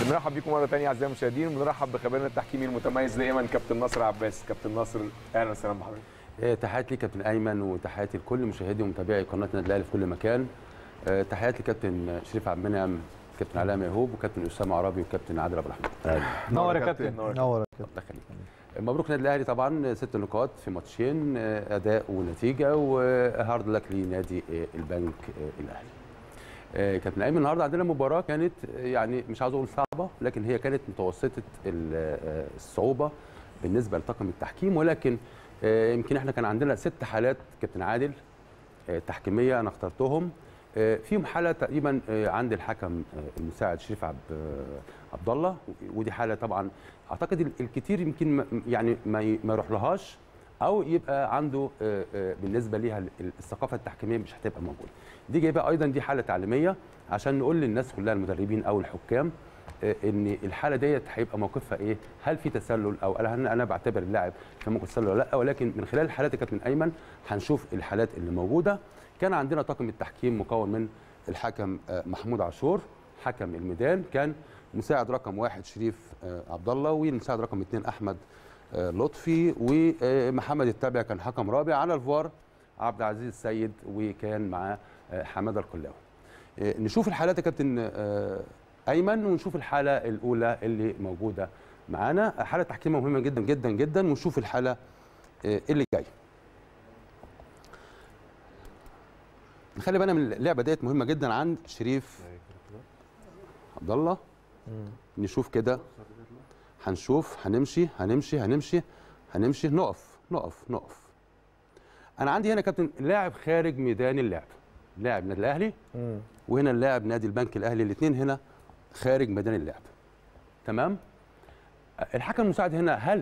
بنرحب بيكم مره ثانيه اعزائي المشاهدين وبنرحب بخبيرنا التحكيمي المتميز دائما كابتن ناصر عباس كابتن ناصر اهلا وسهلا بحضرتك آه، تحياتي لكابتن ايمن وتحياتي لكل مشاهدي ومتابعي قناه النادي الاهلي في كل مكان آه، تحياتي لكابتن شريف عبد المنعم كابتن علاء ميهوب وكابتن اسامه عرابي وكابتن عادل ابو الرحمن نور يا كابتن نور نور كده الله يخليك مبروك النادي الاهلي طبعا ست نقاط في ماتشين آه، اداء ونتيجه وهارد لك لنادي آه، البنك آه، الاهلي آه، كابتن ايمن النهارده عندنا مباراه كانت آه، يعني مش عاوز اقول صعبه لكن هي كانت متوسطه ال- آه، الصعوبه بالنسبه لطاقم التحكيم ولكن آه، يمكن احنا كان عندنا ست حالات كابتن عادل آه، تحكيميه انا اخترتهم آه، فيهم حاله تقريبا آه، عند الحكم آه، المساعد شريف عبد آه، عبد الله ودي حاله طبعا اعتقد ال- الكتير يمكن ما- يعني ما ي- ما يروح لهاش او يبقى عنده آه، آه، بالنسبه ليها ال- ال- الثقافه التحكيميه مش هتبقى موجوده دي جايبه ايضا دي حاله تعليميه عشان نقول للناس كلها المدربين او الحكام آه، ان الحاله ديت هيبقى موقفها ايه هل في تسلل او انا انا بعتبر اللاعب في موقف تسلل ولا لا ولكن من خلال الحالات يا كابتن ايمن هنشوف الحالات اللي موجوده كان عندنا طاقم التحكيم مكون من الحكم آه، محمود عاشور حكم الميدان كان مساعد رقم واحد شريف آه، عبد الله والمساعد رقم اثنين احمد آه، لطفي ومحمد التابع كان حكم رابع على الفار عبد العزيز السيد وكان معاه آه، حماده القلاوي آه، نشوف الحالات يا كابتن آه، ايمن ونشوف الحاله الاولى اللي موجوده معانا حاله تحكيميه مهمه جدا جدا جدا ونشوف الحاله آه، اللي جايه نخلي بالنا من اللعبه ديت مهمه جدا عند شريف عبد الله نشوف كده هنشوف هنمشي هنمشي هنمشي هنمشي نقف نقف نقف انا عندي هنا كابتن لاعب خارج ميدان اللعب لاعب نادي الاهلي وهنا اللاعب نادي البنك الاهلي الاثنين هنا خارج ميدان اللعب تمام الحكم المساعد هنا هل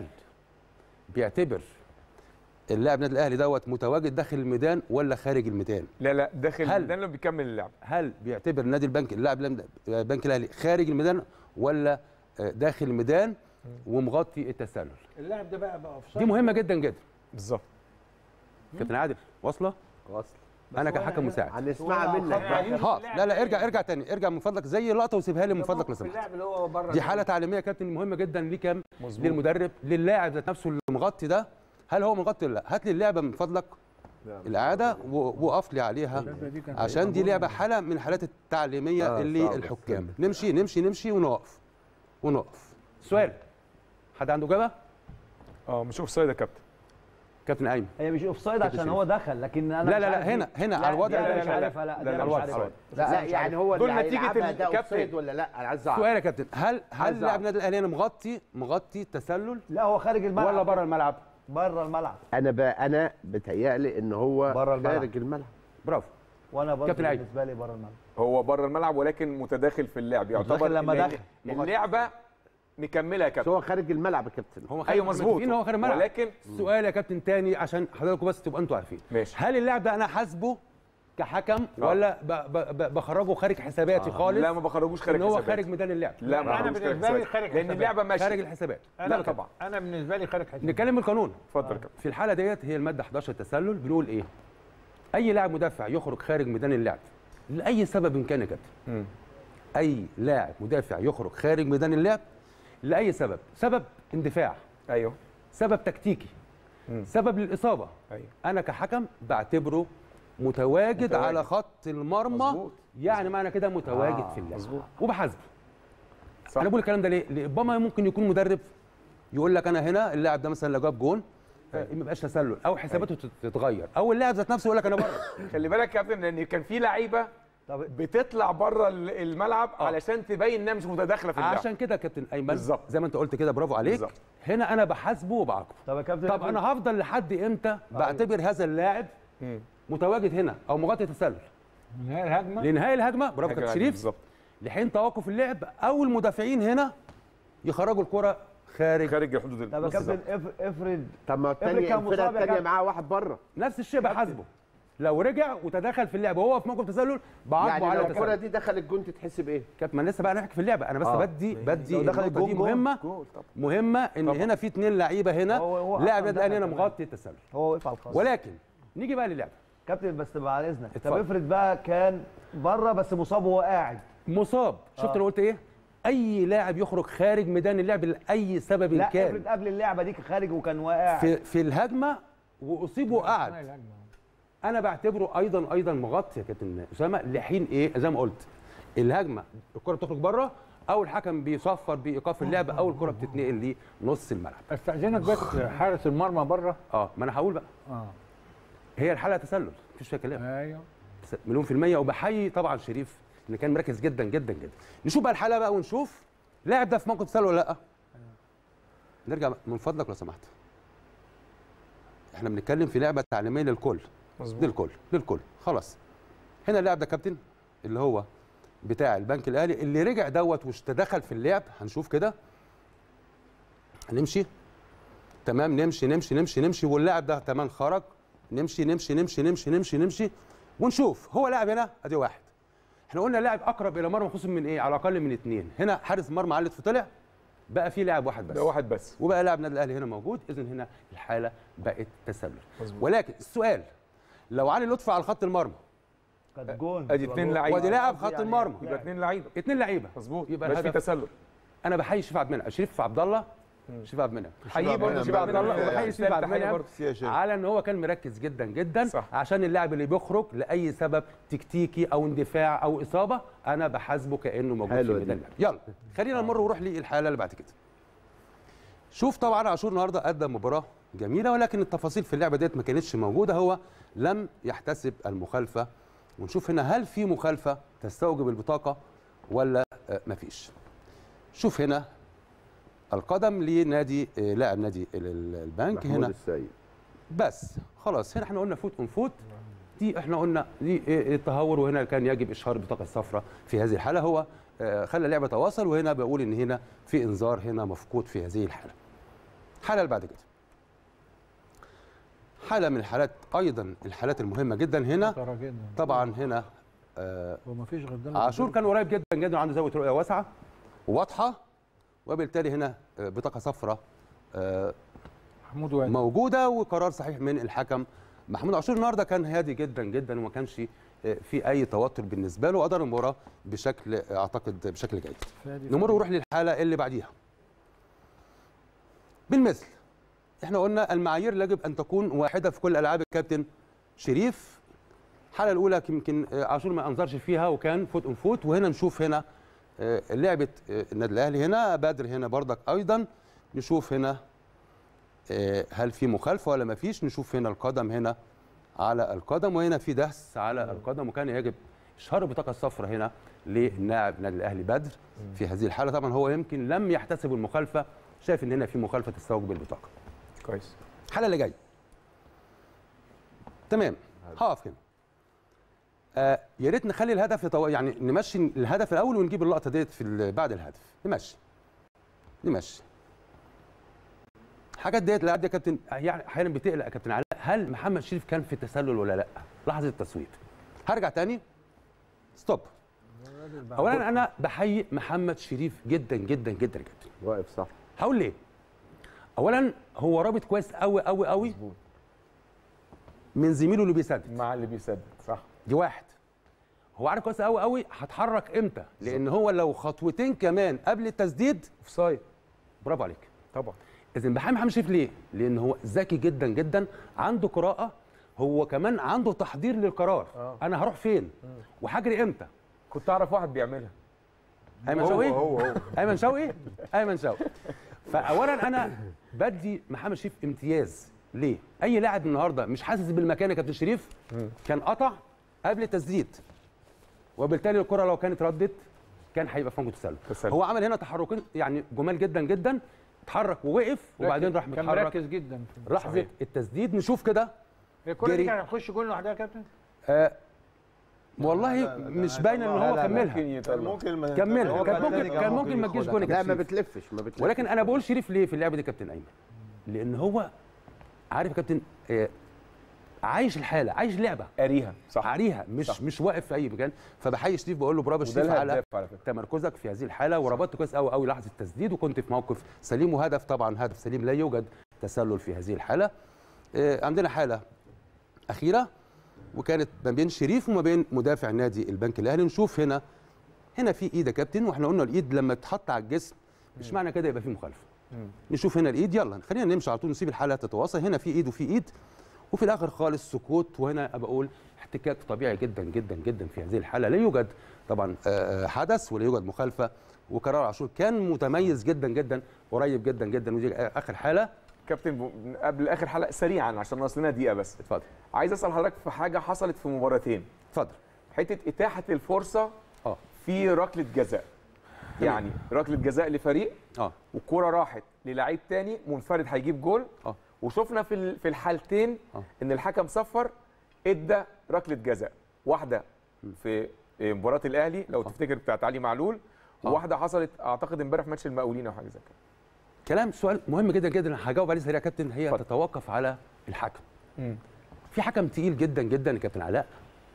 بيعتبر اللاعب نادي الاهلي دوت متواجد داخل الميدان ولا خارج الميدان لا لا داخل هل- الميدان لما بيكمل اللعب هل بيعتبر نادي البنك اللاعب لم- البنك الاهلي خارج الميدان ولا آه، داخل الميدان ومغطي التسلل اللاعب ده بقى بقى دي مهمه جدا جدا بالظبط كابتن عادل واصله وصل انا كحكم مساعد هنسمعها منك بقى ها لا لا ارجع ارجع تاني ارجع من فضلك زي اللقطه وسيبها لي من فضلك لو سمحت اللاعب اللي هو بره دي حاله تعليميه يا كابتن مهمه جدا لكام مظبوط للمدرب للاعب ذات نفسه اللي مغطي ده هل هو مغطي ولا لا هات لي اللعبه من فضلك الاعاده ووقف لي عليها عشان دي لعبه حاله من الحالات التعليميه آه، اللي صعبة الحكام السنة. نمشي نمشي نمشي ونقف ونقف سؤال حد عنده اجابه اه مش اوف سايد يا كابتن كابتن ايمن هي مش اوف سايد كابتن عشان شريف. هو دخل لكن انا لا مش لا لا عارف هنا دي. هنا لا، على الوضع دي أنا ده مش لا، لا، عارفها لا، لا لا، دي لا، أنا مش الوضع عارفها. الوضع. لا يعني هو دول اللي نتيجة هيلعبها ده الكابتن. اوفسايد ولا لا انا عايز اعرف سؤال يا كابتن هل هل عايز لاعب أعرف. نادي الاهلي هنا مغطي مغطي تسلل لا هو خارج الملعب ولا بره الملعب بره الملعب انا بقى انا بتهيألي ان هو بره الملعب. خارج الملعب برافو وانا برضه كابتن عيد. بالنسبه لي بره الملعب هو بره الملعب ولكن متداخل في اللعب يعتبر متداخل لما لأن دخل. اللعبه مكمله يا بس كابتن هو خارج الملعب يا كابتن هو خارج ايوه مظبوط متفقين إن هو خارج الملعب ولكن سؤال يا كابتن تاني عشان حضراتكم بس تبقوا انتوا عارفين ماشي. هل اللاعب ده انا حاسبه كحكم ولا ب ب ب بخرجه خارج حساباتي خالص لا ما بخرجوش خارج ان هو حسابات. خارج ميدان اللعب لا ما أنا بخرجوش بالنسبة لي حسابات. خارج لان حسابات. اللعبه ماشيه خارج الحسابات أنا لا ك- طبعا انا بالنسبه لي خارج حساب نتكلم بالقانون اتفضل يا كابتن في الحاله ديت هي الماده 11 التسلل بنقول ايه اي لاعب مدافع يخرج خارج ميدان اللعب لاي سبب كان يا كابتن مم. اي لاعب مدافع يخرج خارج ميدان اللعب لاي سبب سبب اندفاع ايوه سبب تكتيكي مم. سبب للاصابه ايوه انا كحكم بعتبره متواجد, متواجد. على خط المرمى مظبوط. يعني معنى كده متواجد آه، في اللعب مظبوط. وبحاسبه صح انا بقول الكلام ده ليه؟ ربما ممكن يكون مدرب يقول لك انا هنا اللاعب ده مثلا لو جاب جون آه، ما يبقاش تسلل او حساباته تت- تتغير او اللاعب ذات نفسه يقول لك انا بره خلي بالك يا كابتن لان كان في لعيبه طب بتطلع بره ال- الملعب علشان تبين انها مش متداخله في اللعب عشان كده يا كابتن ايمن بالظبط. زي ما انت قلت كده برافو عليك بالظبط. هنا انا بحاسبه وبعاقبه طب يا كابتن طب انا هفضل لحد امتى بعتبر هذا اللاعب مم. متواجد هنا او مغطي تسلل نهايه الهجمه لنهايه الهجمه برافو حاجة كابتن عادي شريف بالظبط لحين توقف اللعب او المدافعين هنا يخرجوا الكره خارج خارج الحدود طب يا بالظبط. كابتن اف- افرض طب ما افرض الثانيه كان الفرقه مصاب يا الثانيه كابتن. معاه واحد بره نفس الشيء بحاسبه لو رجع وتدخل في اللعبه وهو في موقف تسلل بعاقبه يعني على لو الكره التسلل دي دخلت جون تتحسب ايه؟ كابتن ما لسه بقى نحكي في اللعبه انا بس آه. بدي بدي لو دخل النقطة دي الجون جون. مهمه جول طبعا مهمه ان طبعا. هنا في اثنين لعيبه هنا هو- هو لاعب أصلاً نادي الاهلي هنا دخل مغطي التسلل هو وقف على الخط ولكن نيجي بقى للعبه كابتن بس بعد اذنك طب اتفضل. افرض بقى كان بره بس مصاب وهو قاعد مصاب شفت آه. انا قلت ايه اي لاعب يخرج خارج ميدان اللعب لاي سبب لا كان افرض قبل اللعبه دي خارج وكان واقع في في الهجمه واصيب وقعد انا بعتبره ايضا ايضا مغطي يا كابتن اسامه لحين ايه زي ما قلت الهجمه الكره بتخرج بره او الحكم بيصفر بايقاف اللعب او الكره بتتنقل لنص الملعب استاذنك بس حارس المرمى بره اه ما انا هقول بقى اه هي الحلقه تسلل مفيش فيها كلام ايوه تس- مليون في الميه وبحيي طبعا شريف اللي كان مركز جدا جدا جدا نشوف بقى الحلقه بقى ونشوف لاعب ده في موقف تسلل ولا لا نرجع بقى، من فضلك لو سمحت احنا بنتكلم في لعبه تعليميه للكل مظبوط للكل للكل خلاص هنا اللاعب ده كابتن اللي هو بتاع البنك الاهلي اللي رجع دوت واشتدخل في اللعب هنشوف كده هنمشي تمام نمشي نمشي نمشي نمشي واللاعب ده تمام خرج نمشي نمشي نمشي نمشي نمشي نمشي ونشوف هو لاعب هنا ادي واحد احنا قلنا لاعب اقرب الى مرمى خصم من ايه على الاقل من اثنين هنا حارس مرمى علت فطلع بقى في لاعب واحد بس ده واحد بس وبقى لاعب النادي الاهلي هنا موجود اذا هنا الحاله بقت تسلل مظبوط. ولكن السؤال لو علي لطفي على خط المرمى كانت جون ادي اتنين لعيبه وادي لاعب خط المرمى يبقى اتنين لعيبه اثنين لعيبه مظبوط يبقى يبقى في الهدف تسلل انا بحيي شريف عبد المنعم شريف عبد الله شريف عبد المنعم حقيقي برضه شريف عبد الله وبحيي شريف عبد المنعم برضه على ان هو كان مركز جدا جدا صح. عشان اللاعب اللي بيخرج لاي سبب تكتيكي او اندفاع او اصابه انا بحاسبه كانه موجود في حلوة ميدان دي. اللعب يلا خلينا نمر ونروح للحاله اللي بعد كده شوف طبعا عاشور النهارده قدم مباراه جميله ولكن التفاصيل في اللعبه ديت ما كانتش موجوده هو لم يحتسب المخالفه ونشوف هنا هل في مخالفه تستوجب البطاقه ولا آه، مفيش شوف هنا القدم لنادي آه، لاعب نادي ال- ال- البنك محمود هنا السيد بس خلاص هنا احنا قلنا فوت اون فوت دي احنا قلنا دي إيه- إيه التهور وهنا كان يجب اشهار البطاقه الصفراء في هذه الحاله هو آه، خلى اللعبه تواصل وهنا بقول ان هنا في انذار هنا مفقود في هذه الحاله الحاله اللي بعد كده حاله من الحالات ايضا الحالات المهمه جدا هنا خطره جدا طبعا هنا آه، وما فيش غير ده عاشور كان قريب جدا جدا وعنده زاويه رؤيه واسعه وواضحه وبالتالي هنا آه، بطاقه صفراء آه، محمود وائل موجوده وقرار صحيح من الحكم محمود عاشور النهارده كان هادي جدا جدا وما كانش آه، في اي توتر بالنسبه له وادار المباراه بشكل آه، اعتقد بشكل جيد فادي نمر ونروح للحاله اللي بعديها بالمثل احنا قلنا المعايير يجب ان تكون واحده في كل العاب الكابتن شريف الحاله الاولى يمكن آه، عاشور ما انظرش فيها وكان فوت اون فوت وهنا نشوف هنا آه، لعبه آه، النادي الاهلي هنا بدر هنا بردك ايضا نشوف هنا آه، هل في مخالفه ولا ما فيش نشوف هنا القدم هنا على القدم وهنا في دهس على القدم وكان يجب اشهار البطاقه الصفراء هنا للاعب النادي الاهلي بدر في هذه الحاله طبعا هو يمكن لم يحتسب المخالفه شايف ان هنا في مخالفه تستوجب البطاقه كويس الحاله اللي جايه تمام هقف هنا آه يا ريت نخلي الهدف يطو... يعني نمشي الهدف الاول ونجيب اللقطه ديت في ال- بعد الهدف نمشي نمشي الحاجات ديت لا يا كابتن يعني احيانا بتقلق يا كابتن علاء هل محمد شريف كان في تسلل ولا لا لحظه التصويب هرجع تاني ستوب اولا انا بحيي محمد شريف جدا جدا جدا جدا واقف صح هقول ليه اولا هو رابط كويس قوي قوي قوي من زميله اللي بيسدد مع اللي بيسدد صح دي واحد هو عارف كويس قوي قوي هتحرك امتى لان هو لو خطوتين كمان قبل التسديد اوفسايد برافو عليك طبعا اذا بحيي محمد شريف ليه لان هو ذكي جدا جدا عنده قراءه هو كمان عنده تحضير للقرار آه. انا هروح فين وهجري امتى كنت اعرف واحد بيعملها ايمن هو- شوقي هو- هو. ايمن شوقي ايمن شوقي فاولا انا بدي محمد شريف امتياز ليه اي لاعب النهارده مش حاسس بالمكان يا كابتن شريف كان قطع قبل التسديد وبالتالي الكره لو كانت ردت كان هيبقى في موجود تسلل تسلل. هو عمل هنا تحركين يعني جمال جدا جدا اتحرك ووقف وبعدين راح كان متحرك مركز جدا في لحظه صحيح. التسديد نشوف كده الكره دي جري. كانت هتخش جول لوحدها يا كابتن آه والله لا، لا، لا، مش لا، باين ان لا، هو لا، لا، كملها ممكن كان يطلع ممكن ما- كملها هو كان كان ممكن تاني كان ممكن ما تجيش جون يا لا كابتن ما شريف. بتلفش ما بتلفش ولكن انا بقول شريف ليه في اللعبه دي كابتن ايمن لان هو عارف يا كابتن آه، عايش الحاله عايش اللعبه قاريها صح عاريها مش صح. مش واقف في اي مكان فبحيي شريف بقول له برافو وده شريف على الهداف على فكره تمركزك في هذه الحاله وربطت كويس قوي قوي لحظه التسديد وكنت في موقف سليم وهدف طبعا هدف سليم لا يوجد تسلل في هذه الحاله آه، عندنا حاله اخيره وكانت ما بين شريف وما بين مدافع نادي البنك الاهلي نشوف هنا هنا في ايد يا كابتن واحنا قلنا الايد لما تتحط على الجسم مش معنى كده يبقى في مخالفه نشوف هنا الايد يلا خلينا نمشي على طول نسيب الحاله تتواصل هنا في ايد وفي ايد وفي الاخر خالص سكوت وهنا ابقى اقول احتكاك طبيعي جدا جدا جدا في هذه الحاله لا يوجد طبعا آه، حدث ولا يوجد مخالفه وقرار عاشور كان متميز جدا جدا قريب جدا جدا ودي اخر حاله كابتن ب- قبل اخر حلقه سريعا عشان ناقص لنا دقيقه بس اتفضل عايز اسال حضرتك في حاجه حصلت في مباراتين اتفضل حته اتاحه الفرصه اه في ركله جزاء يعني ركله جزاء لفريق اه والكره راحت للعيب تاني منفرد هيجيب جول اه وشفنا في ال- في الحالتين آه. ان الحكم صفر ادى ركله جزاء واحده في مباراه الاهلي لو تفتكر بتاعت علي معلول آه. وواحده حصلت اعتقد امبارح في ماتش المقاولين او حاجه زي كده كلام سؤال مهم جدا جدا أنا هجاوب عليه سريع يا كابتن هي اتفضل. تتوقف على الحكم مم. في حكم تقيل جدا جدا يا كابتن علاء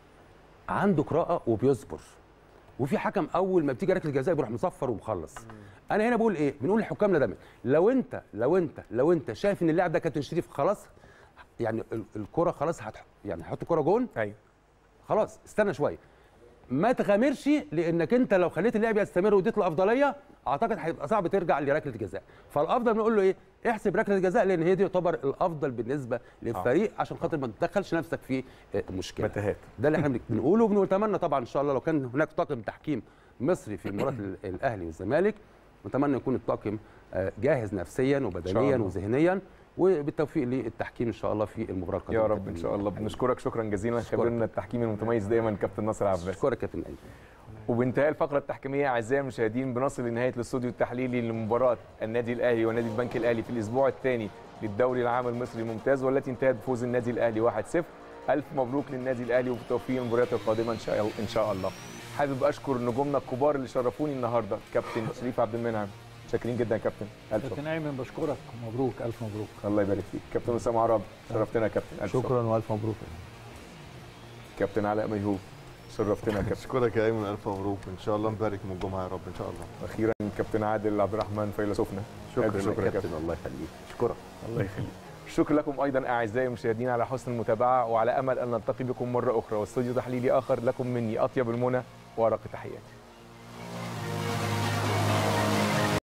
عنده قراءه وبيصبر وفي حكم اول ما بتيجي ركله جزاء بيروح مصفر ومخلص انا هنا بقول ايه بنقول للحكام ندمت لو انت لو انت لو انت شايف ان اللاعب ده كابتن شريف خلاص يعني ال- الكره خلاص هتح يعني هتحط الكره جون ايوه خلاص استنى شويه ما تغامرش لانك انت لو خليت اللاعب يستمر واديت له افضليه اعتقد هيبقى صعب ترجع لركله جزاء فالافضل بنقول له ايه احسب ركله جزاء لان هي دي يعتبر الافضل بالنسبه للفريق عشان خاطر ما تدخلش نفسك في آه، مشكله متاهات ده اللي احنا بن- بنقوله وبنتمنى طبعا ان شاء الله لو كان هناك طاقم تحكيم مصري في مباراه ال- الاهلي والزمالك نتمنى يكون الطاقم آه، جاهز نفسيا وبدنيا الله. وذهنيا وبالتوفيق للتحكيم ان شاء الله في المباراه القادمه يا رب كابتن ان شاء الله أيمن. بنشكرك شكرا جزيلا أشكرك. خبرنا التحكيمي المتميز دايما كابتن ناصر عباس اشكرك كابتن ايمن وبانتهاء الفقره التحكيميه اعزائي المشاهدين بنصل لنهايه الاستوديو التحليلي لمباراه النادي الاهلي ونادي البنك الاهلي في الاسبوع الثاني للدوري العام المصري الممتاز والتي انتهت بفوز النادي الاهلي 1-0 الف مبروك للنادي الاهلي وبالتوفيق المباريات القادمه ان شاء ان شاء الله حابب اشكر نجومنا الكبار اللي شرفوني النهارده كابتن شريف عبد المنعم شاكرين جدا يا كابتن الف شكر كابتن ايمن بشكرك مبروك الف مبروك الله يبارك فيك كابتن اسامه عرب شرفتنا يا كابتن الف شكر شكرا والف مبروك كابتن علاء ميهوب شرفتنا يا كابتن اشكرك يا ايمن الف مبروك ان شاء الله نبارك من الجمعه يا رب ان شاء الله اخيرا كابتن عادل عبد الرحمن فيلسوفنا ألف شكر يا كابتن الله يخليك اشكرك الله يخليك شكرا لكم ايضا اعزائي المشاهدين على حسن المتابعه وعلى امل ان نلتقي بكم مره اخرى واستوديو تحليلي اخر لكم مني اطيب المنى وارق تحياتي